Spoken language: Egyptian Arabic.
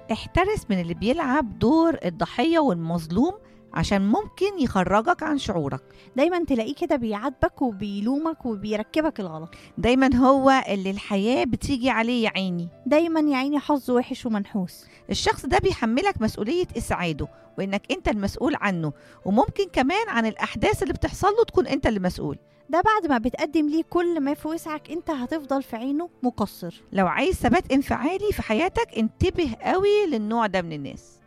احترس من اللي بيلعب دور الضحية والمظلوم عشان ممكن يخرجك عن شعورك دايما تلاقيه كده بيعاتبك وبيلومك وبيركبك الغلط دايما هو اللي الحياة بتيجي عليه يا عيني دايما يا عيني حظه وحش ومنحوس الشخص ده بيحملك مسؤولية إسعاده وإنك أنت المسؤول عنه وممكن كمان عن الأحداث اللي بتحصل له تكون أنت اللي مسؤول ده بعد ما بتقدم ليه كل ما في وسعك انت هتفضل في عينه مقصر لو عايز ثبات انفعالي في حياتك انتبه قوي للنوع ده من الناس